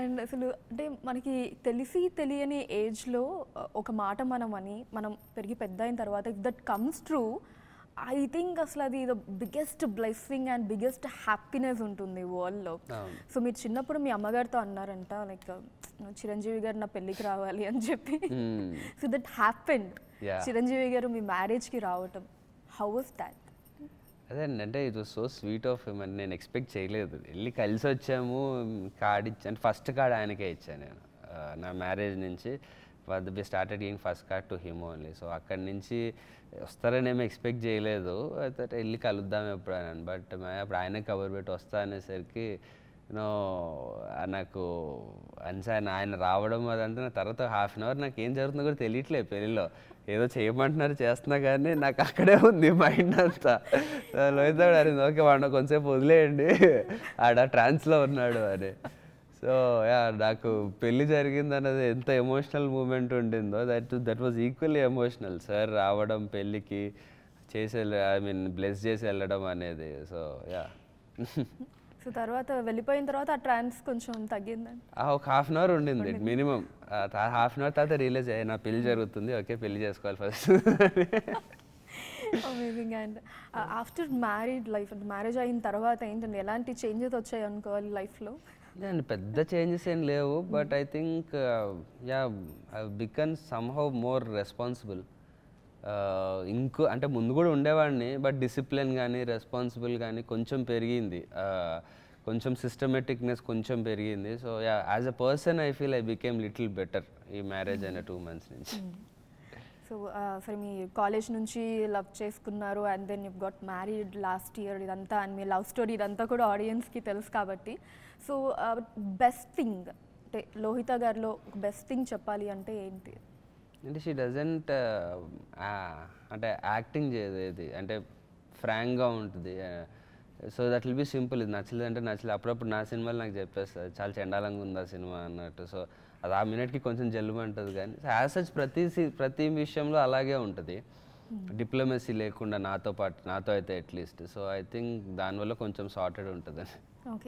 And అసలు అంటే మనకి తెలిసి తెలియని ఏజ్లో ఒక మాట మనం అని మనం పెరిగి పెద్ద అయిన తర్వాత if that comes true I think అసలు అది the biggest blessing and biggest happiness ఉంటుంది వరల్డ్లో అవును. సో మీరు చిన్నప్పుడు మీ అమ్మగారితో అన్నారంట లైక్ చిరంజీవి గారు నా పెళ్ళికి రావాలి అని చెప్పి Hmm. So that happened Yeah. Chiranjeevi garu మీ మ్యారేజ్కి రావటం హౌ వాస్ దాట్ అదే అండి అంటే it was so sweet of him అని నేను ఎక్స్పెక్ట్ చేయలేదు వెళ్ళి కలిసి వచ్చాము కార్డ్ ఇచ్చాను ఫస్ట్ కార్డ్ ఆయనకే ఇచ్చాను నేను ఆ, నా మ్యారేజ్ నుంచి we started giving first card to him only so అక్కడి నుంచి వస్తారని ఏమో ఎక్స్పెక్ట్ చేయలేదు అయితే వెళ్ళి కలుద్దాం ఎప్పుడు అని బట్ అప్పుడు ఆయనే కవర్ పెట్టి వస్తా అనేసరికి యూనో నాకు అన్సాన్ ఆయన రావడం అదంతా నా తర్వాత హాఫ్ అన్ అవర్ నాకు ఏం జరుగుతుందో కూడా తెలియట్లేదు పెళ్ళిలో ఏదో చేయమంటున్నారు చేస్తున్నా కానీ నాకు అక్కడే ఉంది మైండ్ అంతా లోహిత్ అడిగింది ఓకే వాడిన కొంచెంసేపు వదిలేయండి ఆడ ట్రాన్స్లో ఉన్నాడు అని సో యా నాకు పెళ్లి జరిగింది అన్నది ఎంత ఎమోషనల్ మూమెంట్ ఉండిందో that that was equally emotional sir రావడం పెళ్ళికి చేసి ఐ మీన్ బ్లెస్ చేసి వెళ్ళడం అనేది సో యా సో తర్వాత వెళ్ళిపోయిన తర్వాత ఆ ట్రాన్స్ కొంచెం తగ్గిందండి ఒక హాఫ్ అన్ అవర్ ఉండింది మినిమం హాఫ్ అన్ అవర్ తర్వాత రియలైజ్ అయ్యి నా పెళ్లి జరుగుతుంది ఓకే పెళ్లి చేసుకోవాలి first amazing and after married life అంటే మ్యారేజ్ అయిన తర్వాత ఏంటంటే ఎలాంటి చేంజెస్ వచ్చాయి అనుకోవాలి లైఫ్లో అండ్ పెద్ద చేంజెస్ ఏం లేవు but I think yeah I become somehow more responsible ఇంకో అంటే ముందు కూడా ఉండేవాడిని బట్ డిసిప్లిన్ కానీ రెస్పాన్సిబుల్ కానీ కొంచెం పెరిగింది Uh, కొంచెం సిస్టమేటిక్నెస్ కొంచెం పెరిగింది so yeah as a person I feel I became little better ఈ మ్యారేజ్ అయిన టూ మంత్స్ నుంచి సో సరే మీ కాలేజ్ నుంచి లవ్ చేసుకున్నారు and then you got married last year ఇదంతా అండ్ మీ లవ్ స్టోరీ ఇదంతా కూడా ఆడియన్స్కి తెలుసు కాబట్టి సో బెస్ట్ థింగ్ అంటే లోహిత గారిలో బెస్ట్ థింగ్ చెప్పాలి అంటే ఏంటి అంటే షీ డజంట్ అంటే యాక్టింగ్ చేయదు ఇది అంటే ఫ్రాంక్గా ఉంటుంది so that will be simple ఇది నచ్చలేదు అంటే నచ్చలేదు అప్పుడప్పుడు నా సినిమాలు నాకు చెప్పేస్తుంది చాలా చండాలంగా ఉంది ఆ సినిమా అన్నట్టు సో అది ఆ మినిట్కి కొంచెం జల్లుమంటుంది కానీ యాజ్ సచ్ ప్రతి సి- ప్రతి విషయంలో అలాగే ఉంటుంది డిప్లొమసీ లేకుండా నాతో పాటు నాతో అయితే అట్లీస్ట్ సో ఐ థింక్ దానివల్ల కొంచెం సార్టెడ్ ఉంటుంది